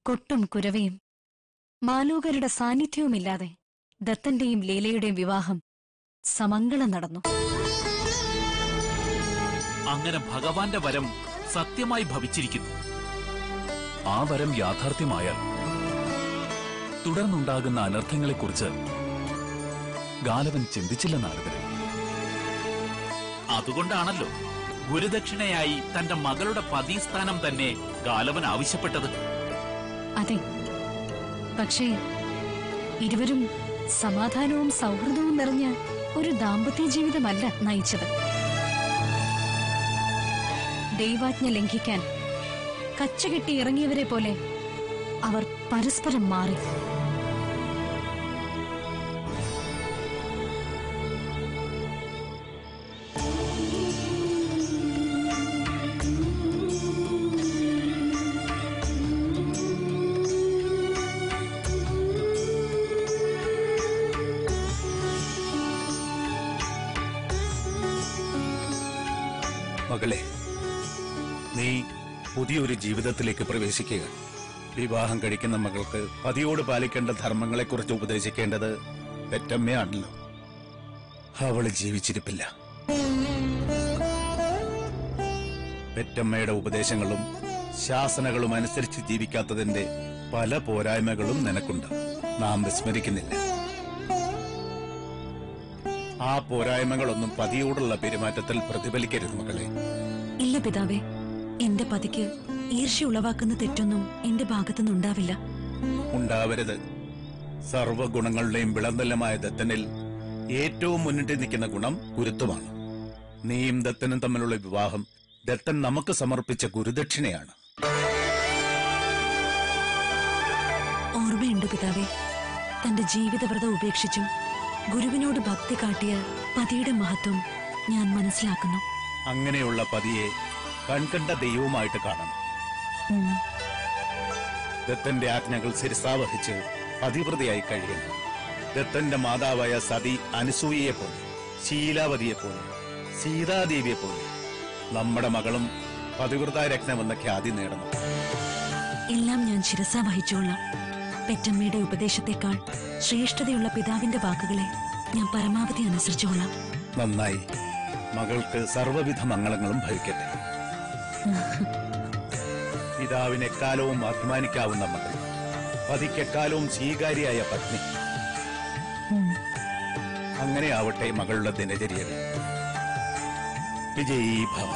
കൊട്ടും കുരവയും മാലോകരുടെ സാന്നിധ്യവുമില്ലാതെ ദത്തന്റെയും ലീലയുടെയും വിവാഹം സമംഗളം നടന്നു അങ്ങനെ ഭഗവാന്റെ വരം സത്യമായി ഭവിച്ചിരിക്കുന്നു ആ വരം യാഥാർത്ഥ്യമായാൽ തുടർന്നുണ്ടാകുന്ന അനർത്ഥങ്ങളെക്കുറിച്ച് ഗാലവൻ ചിന്തിച്ചില്ല നാരദരൻ അതുകൊണ്ടാണല്ലോ ഗുരുദക്ഷിണയായി തന്റെ മകളുടെ പതിസ്ഥാനം തന്നെ ഗാലവൻ ആവശ്യപ്പെട്ടത് അതെ പക്ഷേ ഇരുവരും സമാധാനവും സൗഹൃദവും നിറഞ്ഞ ഒരു ദാമ്പത്യ ജീവിതമല്ല നയിച്ചത് ദൈവാജ്ഞ ലംഘിക്കാൻ കച്ചകെട്ടി ഇറങ്ങിയവരെ പോലെ അവർ പരസ്പരം മാറി മകളെ നീ പുതിയൊരു ജീവിതത്തിലേക്ക് പ്രവേശിക്കുക വിവാഹം കഴിക്കുന്ന മകൾക്ക് പതിയോട് പാലിക്കേണ്ട ധർമ്മങ്ങളെക്കുറിച്ച് ഉപദേശിക്കേണ്ടത് പെറ്റമ്മയാണല്ലോ അവള് ജീവിച്ചിരിപ്പില്ല പെറ്റമ്മയുടെ ഉപദേശങ്ങളും ശാസനകളും അനുസരിച്ച് ജീവിക്കാത്തതിന്റെ പല പോരായ്മകളും നിനക്കുണ്ട് നാം വിസ്മരിക്കുന്നില്ല ആ പോരായ്മകളൊന്നും പതിയോടുള്ള പെരുമാറ്റത്തിൽ പ്രതിഫലിക്കരുത് മകളെ ഇല്ല പിതാവേ എന്റെ പതിക്ക് ഈർഷ്യ ഉളവാക്കുന്ന തെറ്റൊന്നും എന്റെ ഭാഗത്തുനിന്നുണ്ടാവില്ല ഉണ്ടാവരുത് സർവഗുണങ്ങളുടെയും വിളന്തലമായ ദത്തനിൽ ഏറ്റവും മുന്നിട്ട് നിൽക്കുന്ന ഗുണം ഗുരുത്വമാണ് നീയും ദത്തനും തമ്മിലുള്ള വിവാഹം ദത്തൻ നമുക്ക് സമർപ്പിച്ച ഗുരുദക്ഷിണയാണ് ഓർമ്മയുണ്ട് പിതാവേ തന്റെ ജീവിതവ്രതം ഉപേക്ഷിച്ചും ഗുരുവിനോട് ഭക്തി കാട്ടിയ പതിയുടെ മഹത്വം ഞാൻ മനസ്സിലാക്കുന്നു അങ്ങനെയുള്ള പതിയെ കൺകണ്ട ദൈവവുമായിട്ട് കാണണം ഉം. ദത്തന്റെ ആജ്ഞകൾ ശിരസാവഹിച്ച് പതിവ്രതയായി കഴിയുന്നു ദത്തന്റെ മാതാവായ സതി അനസൂയയെ പോലെ ശീലാവതിയെ പോലെ സീതാദേവിയെ പോലെ നമ്മുടെ മകളും പതിവ്രത രത്നമെന്ന ഖ്യാതി നേടണം എല്ലാം ഞാൻ ശിരസ വഹിച്ചോളാം പെറ്റമ്മയുടെ ഉപദേശത്തെക്കാൾ ശ്രേഷ്ഠതയുള്ള പിതാവിന്റെ വാക്കുകളെ ഞാൻ പരമാവധി അനുസരിച്ചോളാം നന്നായി മകൾക്ക് സർവ്വവിധ മംഗളങ്ങളും ഭവിക്കട്ടെ പിതാവിന് എക്കാലവും അഭിമാനിക്കാവുന്ന മകൾ പതിക്കെക്കാലവും സ്വീകാര്യായ പത്നി ഉം. അങ്ങനെ ആവട്ടെ മകളുടെ ദിനചര്യകൾ വിജയീ ഭവ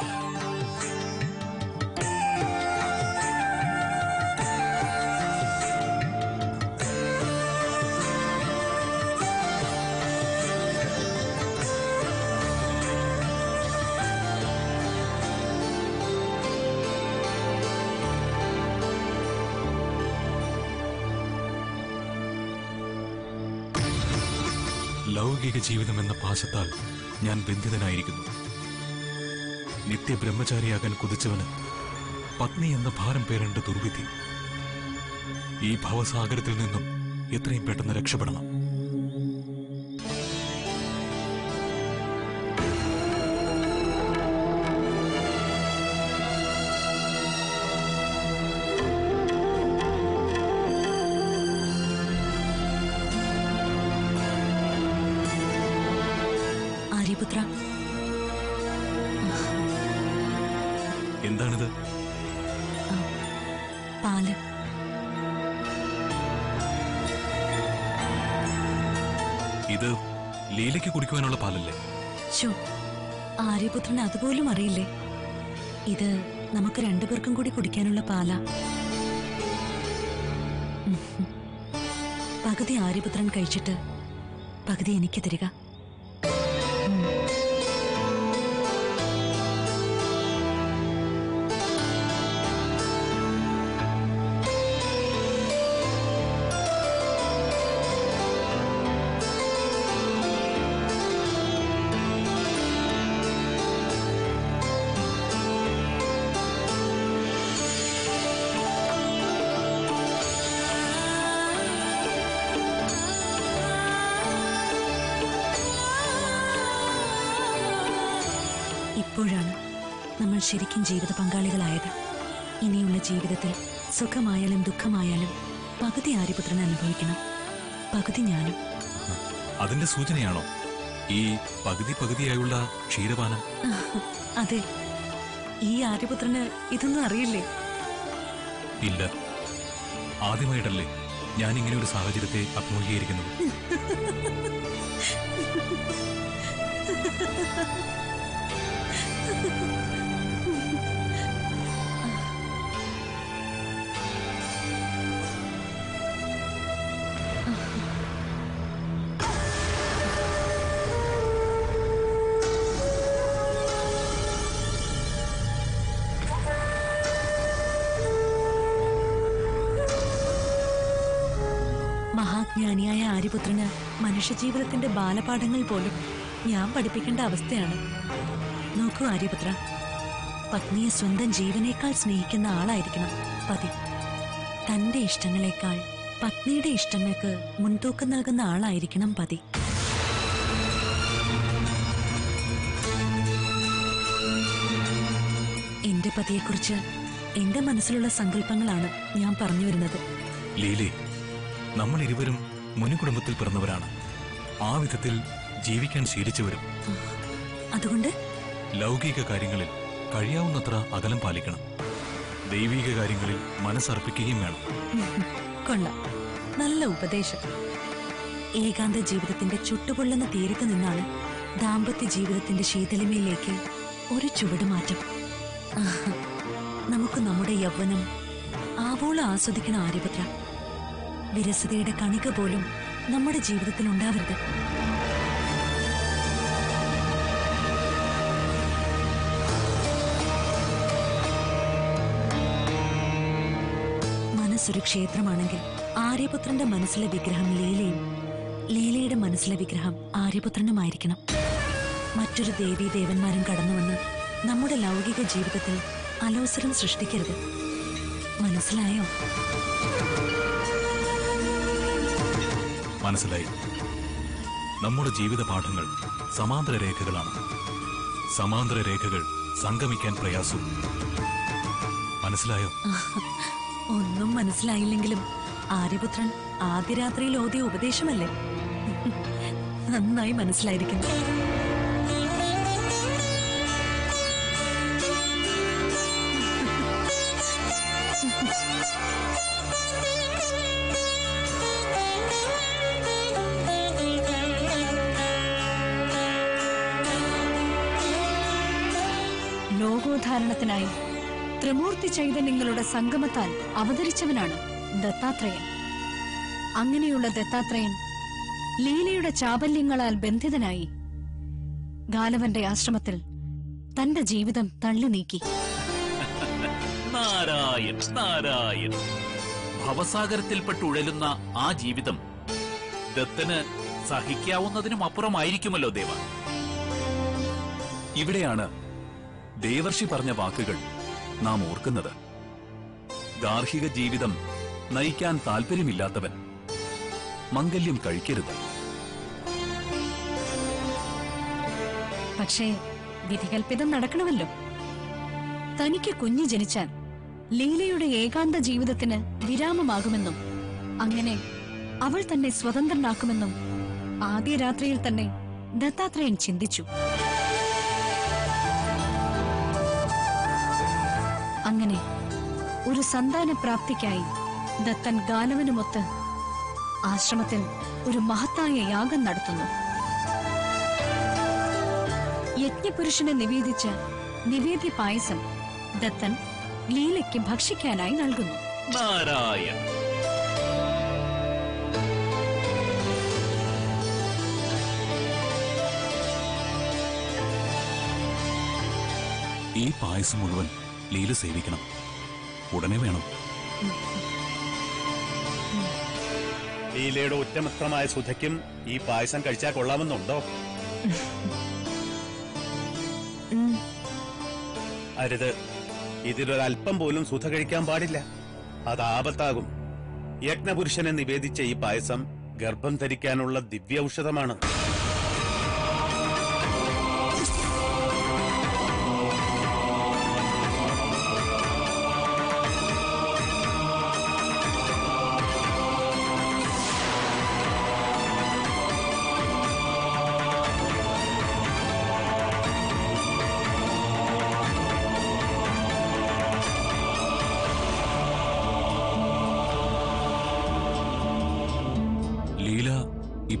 ലൗകിക ജീവിതം എന്ന പാശത്താൽ ഞാൻ ബന്ധിതനായിരിക്കുന്നു നിത്യബ്രഹ്മചാരിയാകാൻ കുതിച്ചവന് പത്നി എന്ന ഭാരം പേരേണ്ട ദുർവിധി ഈ ഭവസാഗരത്തിൽ നിന്നും എത്രയും പെട്ടെന്ന് രക്ഷപ്പെടണം ആര്യപുത്ര എന്താണിത് പാല് ഇത് ലീലയ്ക്ക് കുടിക്കുവാനുള്ള പാലല്ലേ ശോ ആര്യപുത്രന് അതുപോലും അറിയില്ലേ ഇത് നമുക്ക് രണ്ടുപേർക്കും കൂടി കുടിക്കാനുള്ള പാലാ ഉം. പകുതി ആര്യപുത്രൻ കഴിച്ചിട്ട് പകുതി എനിക്ക് തരിക ഇപ്പോഴാണ് നമ്മൾ ശരിക്കും ജീവിത പങ്കാളികളായത് ഇനിയുള്ള ജീവിതത്തിൽ സുഖമായാലും ദുഃഖമായാലും പകുതി ആര്യപുത്രൻ അനുഭവിക്കണം പകുതി ഞാനും അതിന്റെ സൂചനയാണോ ഈ പകുതി പകുതിയായുള്ള ക്ഷീരപാനം അതെ ഈ ആര്യപുത്രന് ഇതൊന്നും അറിയില്ലേ ഇല്ല ആദ്യമായിട്ടല്ലേ ഞാൻ ഇങ്ങനെ ഒരു സാഹചര്യത്തെ അഭിമുഖീകരിക്കുന്നത് മഹാജ്ഞാനിയായ ആര്യപുത്രന് മനുഷ്യജീവിതത്തിന്റെ ബാലപാഠങ്ങൾ പോലും ഞാൻ പഠിപ്പിക്കേണ്ട അവസ്ഥയാണ് നോക്കൂ ആര്യപുത്ര പത്നിയെ സ്വന്തം ജീവനേക്കാൾ സ്നേഹിക്കുന്ന ആളായിരിക്കണം പതി തന്റെ ഇഷ്ടങ്ങളെക്കാൾ പത്നിയുടെ ഇഷ്ടങ്ങൾക്ക് മുൻതൂക്കം നൽകുന്ന ആളായിരിക്കണം പതി എന്റെ പതിയെക്കുറിച്ച് എന്റെ മനസ്സിലുള്ള സങ്കല്പങ്ങളാണ് ഞാൻ പറഞ്ഞു വരുന്നത് ലീലേ നമ്മൾ ഇരുവരും മുനി കുടുംബത്തിൽ പിറന്നവരാണ് ആ വിധത്തിൽ ജീവിക്കാൻ ശീലിച്ചവരും അതുകൊണ്ട് ലൗകിക കാര്യങ്ങളിൽ കഴിയാവുന്നത്ര അകലം പാലിക്കണം ദൈവിക കാര്യങ്ങളിൽ മനസ്സർപ്പിക്കുകയും വേണം കൊള്ളാം നല്ല ഉപദേശം ഏകാന്ത ജീവിതത്തിന്റെ ചുട്ടുപൊള്ളുന്ന തീരത്ത് നിന്നാണ് ദാമ്പത്യ ജീവിതത്തിന്റെ ശീതളിമയിലേക്ക് ഒരു ചുവടുമാറ്റം ആഹ്. നമുക്ക് നമ്മുടെ യൗവനം ആവോളം ആസ്വദിക്കണ ആര്യപുത്ര വിരസതയുടെ കണിക പോലും നമ്മുടെ ജീവിതത്തിൽ ഉണ്ടാവരുത് മനസ്സൊരു ക്ഷേത്രമാണെങ്കിൽ ആര്യപുത്രന്റെ മനസ്സിലെ വിഗ്രഹം ലീലയും ലീലയുടെ മനസ്സിലെ വിഗ്രഹം ആര്യപുത്രനുമായിരിക്കണം മറ്റൊരു ദേവീ ദേവന്മാരും കടന്നു വന്ന് നമ്മുടെ ലൗകിക ജീവിതത്തിൽ അലോസരം സൃഷ്ടിക്കരുത് മനസ്സിലായോ മനസ്സിലായി നമ്മുടെ ജീവിത പാഠങ്ങൾ സമാന്തര രേഖകളാണ് സമാന്തര രേഖകൾ സംഗമിക്കാൻ പ്രയാസവും മനസ്സിലായോ ഒന്നും മനസ്സിലായില്ലെങ്കിലും ആര്യപുത്രൻ ആദ്യ രാത്രിയിൽ ഓതിയ ഉപദേശമല്ലേ നന്നായി മനസ്സിലായിരിക്കുന്നു ലോകോദ്ധാരണത്തിനായി ത്രിമൂർത്തി ചൈതന്യങ്ങളുടെ സംഗമത്താൽ അവതരിച്ചവനാണ് ദത്താത്രേയൻ അങ്ങനെയുള്ള ദത്താത്രേയൻ ലീലയുടെ ചാബല്യങ്ങളാൽ ബന്ധിതനായി ഗാലവന്റെ ആശ്രമത്തിൽ തന്റെ ജീവിതം തള്ളി നീക്കി നാരായൺ നാരായൺ ഭവസാഗരത്തിൽപ്പെട്ട് ഉഴലുന്ന ആ ജീവിതം ദത്തന് സഹിക്കാവുന്നതിനും അപ്പുറമായിരിക്കുമല്ലോ ദേവ ഇവിടെയാണ് ദേവർഷി പറഞ്ഞ വാക്കുകൾ നാം ഓർക്കുന്നത് ഗാർഹിക ജീവിതം നയിക്കാൻ താല്പര്യമില്ലാത്തവൻ മംഗല്യം കഴിക്കരുത് പക്ഷേ വിധികൽപ്പിതം നടക്കണമല്ലോ തനിക്ക് കുഞ്ഞ് ജനിച്ചാൽ ലീലയുടെ ഏകാന്ത ജീവിതത്തിന് വിരാമമാകുമെന്നും അങ്ങനെ അവൾ തന്നെ സ്വതന്ത്രനാക്കുമെന്നും ആദ്യ രാത്രിയിൽ തന്നെ ദത്താത്രേയൻ ചിന്തിച്ചു അങ്ങനെ ഒരു സന്താനപ്രാപ്തിക്കായി ദത്തൻ ഗാലവനുമൊത്ത് ആശ്രമത്തിൽ ഒരു മഹത്തായ യാഗം നടത്തുന്നു യജ്ഞപുരുഷനെ നിവേദിച്ച നിവേദ്യ പായസം ദത്തൻ ലീലയ്ക്ക് ഭക്ഷിക്കാനായി നൽകുന്നു നാരായൺ ഈ പായസം മുഴുവൻ ലീല സേവിക്കണം ഉടനെ വേണം ലീലയുടെ ഉറ്റമിത്രമായ സുധയ്ക്കും ഈ പായസം കഴിച്ചാൽ കൊള്ളാമെന്നുണ്ടോ ഉം, അരുത് ഇതിലൊരല്പം പോലും സുധ കഴിക്കാൻ പാടില്ല അത് ആപത്താകും യജ്ഞപുരുഷനെ നിവേദിച്ച ഈ പായസം ഗർഭം ധരിക്കാനുള്ള ദിവ്യ ഔഷധമാണ്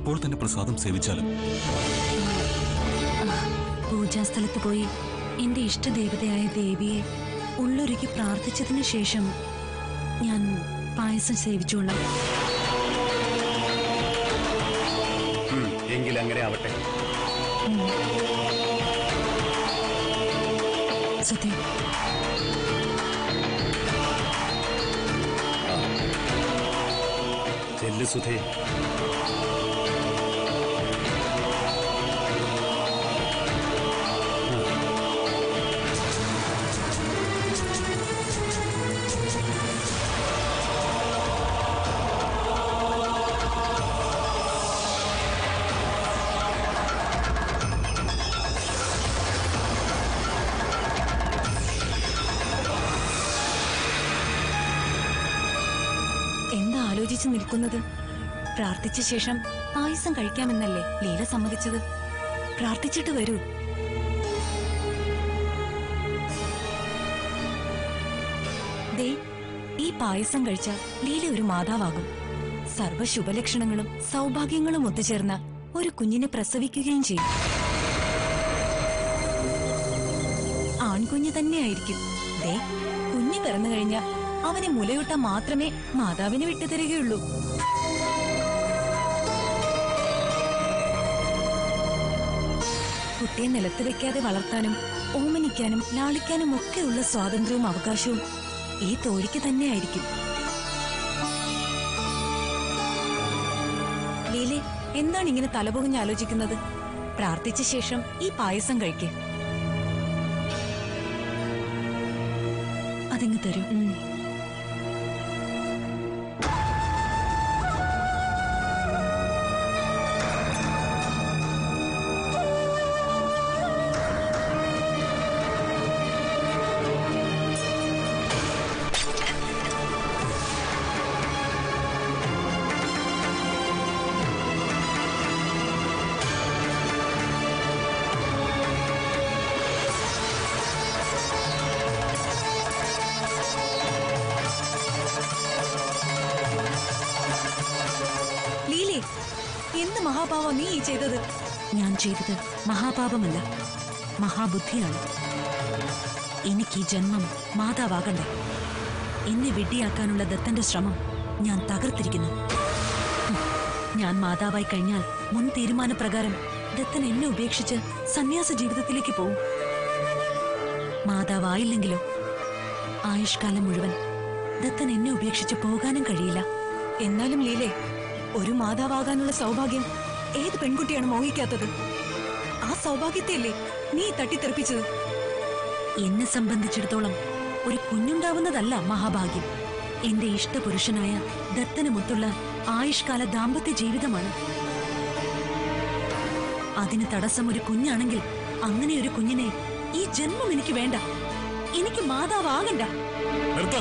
ഇപ്പോൾ തന്നെ പ്രസാദം സേവിച്ചാലും പൂജാസ്ഥലത്ത് പോയി എന്റെ ഇഷ്ടദേവതയായ ദേവിയെ ഉള്ളൊരുക്കി പ്രാർത്ഥിച്ചതിന് ശേഷം ഞാൻ പായസം സേവിച്ചോളാം ഉം, എങ്കിൽ അങ്ങനെ ആവട്ടെ സത്യം ചെല്ലു സുധേ എന്താ ആലോചിച്ച് നിൽക്കുന്നത് പ്രാർത്ഥിച്ച ശേഷം പായസം കഴിക്കാമെന്നല്ലേ ലീല സമ്മതിച്ചത് പ്രാർത്ഥിച്ചിട്ട് വരൂ ദേ ഈ പായസം കഴിച്ചാൽ ലീല ഒരു മാതാവാകും സർവ്വ ശുഭലക്ഷണങ്ങളും സൗഭാഗ്യങ്ങളും ഒത്തുചേർന്ന ഒരു കുഞ്ഞിനെ പ്രസവിക്കുകയും ചെയ്യും ആൺകുഞ്ഞ് തന്നെയായിരിക്കും ദേ കുഞ്ഞ് പിറന്നു കഴിഞ്ഞാൽ അവനെ മുലയൂട്ടാൻ മാത്രമേ മാതാവിനെ വിട്ടുതരികയുള്ളൂ കുട്ടിയെ നിലത്ത് വെക്കാതെ വളർത്താനും ഓമനിക്കാനും ലാളിക്കാനും ഒക്കെയുള്ള സ്വാതന്ത്ര്യവും അവകാശവും ഈ തോഴിക്ക് തന്നെയായിരിക്കും ലീലെ എന്താണ് ഇങ്ങനെ തലപുകഞ്ഞ് ആലോചിക്കുന്നത് പ്രാർത്ഥിച്ച ശേഷം ഈ പായസം കഴിക്കേ അതിങ്ങ് തരൂ ലീലെ എന്ത് മഹാഭാവം നീ ഈ ചെയ്തത് ഞാൻ ചെയ്തത് മഹാപാപമല്ല മഹാബുദ്ധിയാണ് എനിക്ക് ഈ ജന്മം മാതാവാകണ്ടേ എന്നെ വെട്ടിയാക്കാനുള്ള ദത്തന്റെ ശ്രമം ഞാൻ തകർത്തിരിക്കുന്നു ഹും, ഞാൻ മാതാവായി കഴിഞ്ഞാൽ മുൻ തീരുമാനപ്രകാരം ദത്തൻ എന്നെ ഉപേക്ഷിച്ച് സന്യാസ ജീവിതത്തിലേക്ക് പോവും മാതാവായില്ലെങ്കിലോ ആയുഷ്കാലം മുഴുവൻ ദത്തൻ എന്നെ ഉപേക്ഷിച്ച് പോകാനും കഴിയില്ല എന്നാലും ലീലെ ഒരു മാതാവാകാനുള്ള സൗഭാഗ്യം ഏത് പെൺകുട്ടിയാണ് മോഹിക്കാത്തത് ആ സൗഭാഗ്യത്തെയല്ലേ നീ തട്ടിത്തെറിപ്പിച്ചത് എന്നെ സംബന്ധിച്ചിടത്തോളം ഒരു കുഞ്ഞുണ്ടാവുന്നതല്ല മഹാഭാഗ്യം എന്റെ ഇഷ്ടപുരുഷനായ ദത്തനുമൊത്തുള്ള ആയുഷ്കാല ദാമ്പത്യ ജീവിതമാണ് അതിന് തടസ്സം ഒരു കുഞ്ഞാണെങ്കിൽ അങ്ങനെ ഒരു കുഞ്ഞിനെ ഈ ജന്മം എനിക്ക് വേണ്ട എനിക്ക് മാതാവാകണ്ട നിർത്ത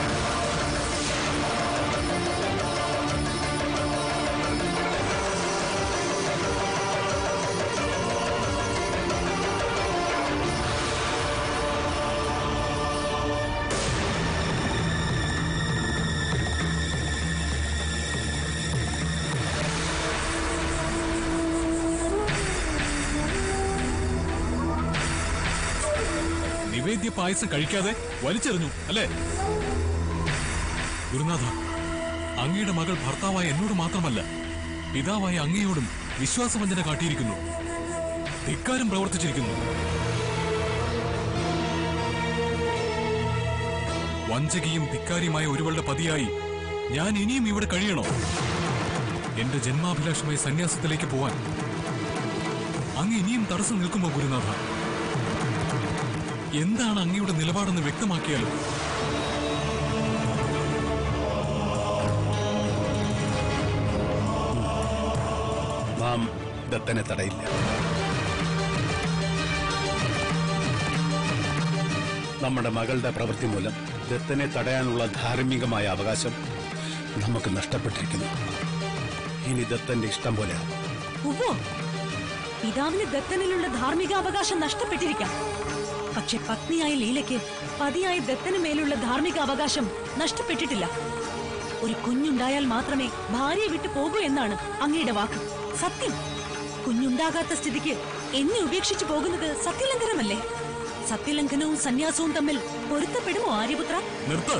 നിവേദ്യ പായസം കഴിക്കാതെ വലിച്ചെറിഞ്ഞു അല്ലേ ഗുരുനാഥ അങ്ങയുടെ മകൾ ഭർത്താവായ എന്നോട് മാത്രമല്ല പിതാവായ അങ്ങയോടും വിശ്വാസവഞ്ചന കാട്ടിയിരിക്കുന്നു ധിക്കാരം പ്രവർത്തിച്ചിരിക്കുന്നു വഞ്ചകിയും ധിക്കാരിയുമായ ഒരുവളുടെ പതിയായി ഞാൻ ഇനിയും ഇവിടെ കഴിയണോ എന്റെ ജന്മാഭിലാഷമായ സന്യാസത്തിലേക്ക് പോവാൻ അങ്ങ് ഇനിയും തടസ്സം നിൽക്കുമോ ഗുരുനാഥ എന്താണ് അങ്ങയുടെ നിലപാടെന്ന് വ്യക്തമാക്കിയാലും നാം ദത്തനെ തടയില്ല നമ്മുടെ മകളുടെ പ്രവൃത്തി മൂലം ദത്തനെ തടയാനുള്ള ധാർമ്മികമായ അവകാശം നമുക്ക് നഷ്ടപ്പെട്ടിരിക്കുന്നു ഇനി ദത്തന്റെ ഇഷ്ടം പോലെ ഉവ്വോ പിതാവിന് ദത്തനിലുള്ള ധാർമ്മിക അവകാശം നഷ്ടപ്പെട്ടിരിക്കാം പക്ഷെ പത്നിയായ ലീലയ്ക്ക് പതിയായ ദത്തന് മേലുള്ള ധാർമ്മിക അവകാശം നഷ്ടപ്പെട്ടിട്ടില്ല ഒരു കുഞ്ഞുണ്ടായാൽ മാത്രമേ ഭാര്യയെ വിട്ടു പോകൂ എന്നാണ് അങ്ങയുടെ വാക്ക് സത്യം കുഞ്ഞുണ്ടാകാത്ത സ്ഥിതിക്ക് എന്നെ ഉപേക്ഷിച്ചു പോകുന്നത് സത്യലംഘനമല്ലേ സത്യലംഘനവും സന്യാസവും തമ്മിൽ പൊരുത്തപ്പെടുമോ ആര്യപുത്ര നിർത്ത്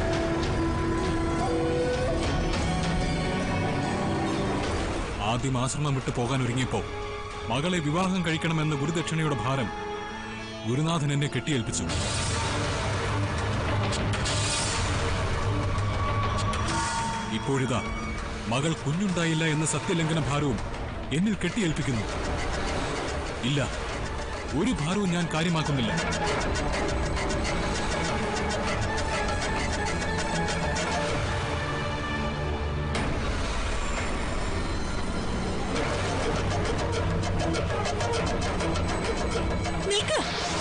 ആദ്യം ആശ്രമം വിട്ടു പോകാൻ ഒരുങ്ങിയപ്പോ മകളെ വിവാഹം കഴിക്കണമെന്ന ഗുരുദക്ഷിണയുടെ ഭാരം ഗുരുനാഥൻ എന്നെ കെട്ടിയേൽപ്പിച്ചു ഇപ്പോഴിതാ മകൾ കുഞ്ഞുണ്ടായില്ല എന്ന സത്യലംഘന ഭാരവും എന്നിൽ കെട്ടിയേൽപ്പിക്കുന്നു ഇല്ല ഒരു ഭാരവും ഞാൻ കാര്യമാക്കുന്നില്ല നിൽക്ക്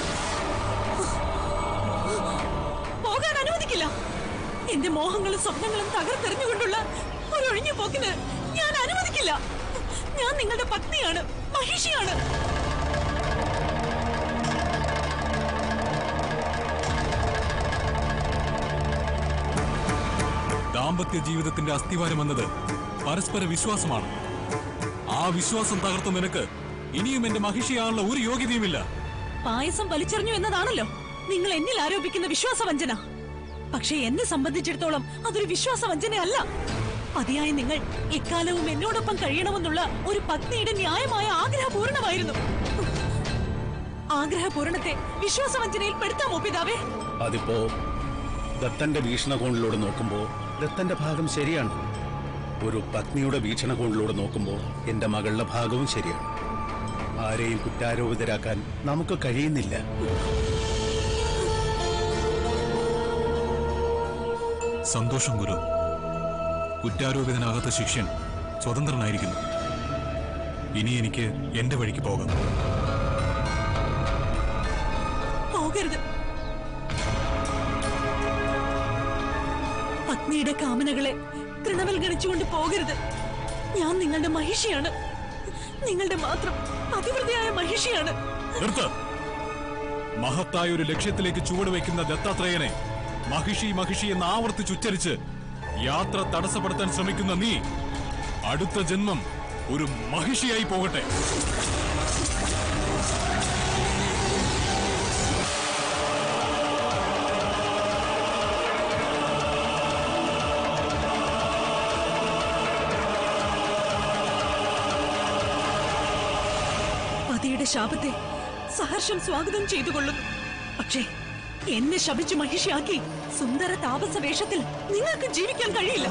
പോകാൻ അനുവദിക്കില്ല എന്റെ മോഹങ്ങളും സ്വപ്നങ്ങളും തകർത്തെറിഞ്ഞുകൊണ്ടുള്ള ഒരു ഒഴിഞ്ഞു പോക്കിന് ഞാൻ അനുവദിക്കില്ല ഞാൻ നിങ്ങളുടെ പത്നിയാണ് മഹിഷിയാണ് ദാമ്പത്യ ജീവിതത്തിന്റെ അസ്ഥിവാരം എന്നത് പരസ്പര വിശ്വാസമാണ് ആ വിശ്വാസം തകർത്ത നിനക്ക് ഇനിയും എന്റെ മഹിഷിയാനുള്ള ഒരു യോഗ്യതയുമില്ല പായസം വലിച്ചെറിഞ്ഞു എന്നതാണല്ലോ നിങ്ങൾ എന്നിൽ ആരോപിക്കുന്ന വിശ്വാസവഞ്ചന പക്ഷേ എന്നെ സംബന്ധിച്ചിടത്തോളം അതൊരു വിശ്വാസവഞ്ചനയല്ല പതിയായി നിങ്ങൾ എക്കാലവും എന്നോടൊപ്പം കഴിയണമെന്നുള്ള ഒരു പത്നിയുടെ ന്യായമായ ആഗ്രഹപൂർണമായിരുന്നു ആഗ്രഹപൂരണത്തെ വിശ്വാസവഞ്ചനയിൽ പെടുത്താമോ പിതാവേ അതിപ്പോ ദത്തന്റെ വീക്ഷണകോണിലൂടെ നോക്കുമ്പോ ദത്തന്റെ ഭാഗം ശരിയാണ് ഒരു പത്നിയുടെ വീക്ഷണകോണിലൂടെ നോക്കുമ്പോ എന്റെ മകളുടെ ഭാഗവും ശരിയാണ് ആരെയും കുറ്റാരോപിതരാക്കാൻ നമുക്ക് കഴിയുന്നില്ല സന്തോഷം ഗുരു കുറ്റാരോപിതനാകാത്ത ശിഷ്യൻ സ്വതന്ത്രനായിരിക്കുന്നു ഇനി എനിക്ക് എന്റെ വഴിക്ക് പോകാം പോകരുത് പത്നിയുടെ കാമനകളെ തൃണവൽഗണിച്ചുകൊണ്ട് പോകരുത് ഞാൻ നിങ്ങളുടെ മഹിഷിയാണ് നിങ്ങളുടെ മാത്രം അതിവൃതയായ മഹിഷിയാണ് നിർത്ത് മഹത്തായ ഒരു ലക്ഷ്യത്തിലേക്ക് ചുവടുവെക്കുന്ന ദത്താത്രേയനെ മഹിഷി മഹിഷി എന്ന് ആവർത്തിച്ചുച്ചരിച്ച് യാത്ര തടസ്സപ്പെടുത്താൻ ശ്രമിക്കുന്ന നീ അടുത്ത ജന്മം ഒരു മഹിഷിയായി പോകട്ടെ പതിയുടെ ശാപത്തെ സഹർഷം സ്വാഗതം ചെയ്തുകൊള്ളുന്നു പക്ഷേ എന്നെ ശപിച്ച് മഹിഷിയാക്കി സുന്ദര താപസ വേഷത്തിൽ നിങ്ങൾക്ക് ജീവിക്കാൻ കഴിയില്ല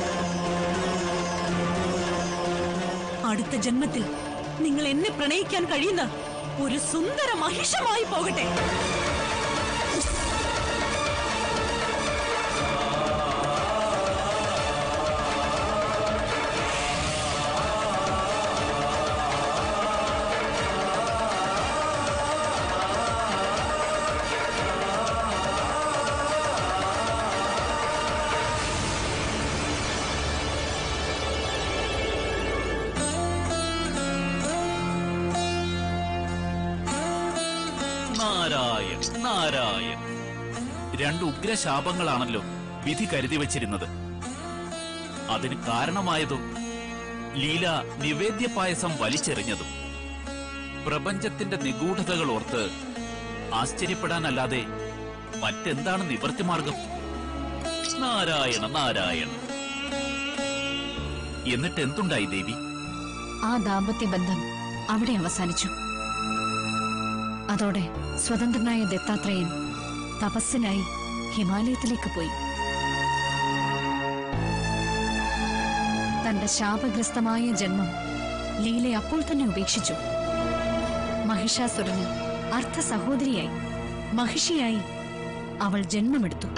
അടുത്ത ജന്മത്തിൽ നിങ്ങൾ എന്നെ പ്രണയിക്കാൻ കഴിയുന്ന ഒരു സുന്ദര മഹിഷമായി പോകട്ടെ നാരായൺ നാരായൺ രണ്ട് ഉഗ്രശാപങ്ങളാണല്ലോ വിധി കരുതി വച്ചിരുന്നത് അതിന് കാരണമായതോ ലീല നിവേദ്യ പായസം വലിച്ചെറിഞ്ഞതും പ്രപഞ്ചത്തിന്റെ നിഗൂഢതകൾ ഓർത്ത് ആശ്ചര്യപ്പെടാനല്ലാതെ മറ്റെന്താണ് നിവൃത്തി മാർഗം നാരായണ നാരായണ എന്നിട്ട് എന്തുണ്ടായി ദേവി ആ ദാമ്പത്യ ബന്ധം അവിടെ അവസാനിച്ചു അതോടെ സ്വതന്ത്രനായ ദത്താത്രേയൻ തപസ്സിനായി ഹിമാലയത്തിലേക്ക് പോയി തന്റെ ശാപഗ്രസ്തമായ ജന്മം ലീല അപ്പോൾ തന്നെ ഉപേക്ഷിച്ചു മഹിഷാസുരന് അർത്ഥ സഹോദരിയായി മഹിഷിയായി അവൾ ജന്മമെടുത്തു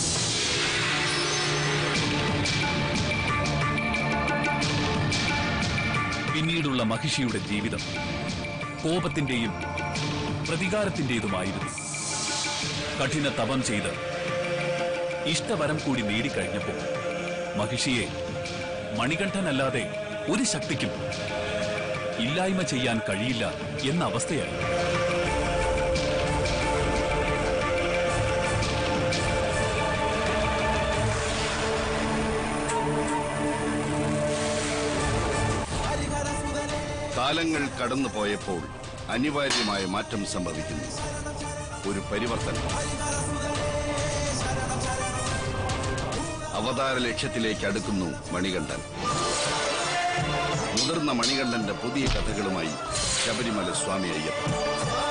പിന്നീടുള്ള മഹിഷിയുടെ ജീവിതം കോപത്തിന്റെയും പ്രതികാരത്തിന്റേതുമായിരുന്നു കഠിന തപം ചെയ്ത് ഇഷ്ടവരം കൂടി നേടിക്കഴിഞ്ഞപ്പോൾ മഹിഷിയെ മണികണ്ഠനല്ലാതെ ഒരു ശക്തിക്കും ഇല്ലായ്മ ചെയ്യാൻ കഴിയില്ല എന്ന അവസ്ഥയായി കാലങ്ങൾ കടന്നു പോയപ്പോൾ അനിവാര്യമായ മാറ്റം സംഭവിക്കുന്നു ഒരു പരിവർത്തനം അവതാര ലക്ഷ്യത്തിലേക്ക് അടുക്കുന്നു മണികണ്ഠൻ മുതിർന്ന മണികണ്ഠന്റെ പുതിയ കഥകളുമായി ശബരിമല സ്വാമി അയ്യപ്പൻ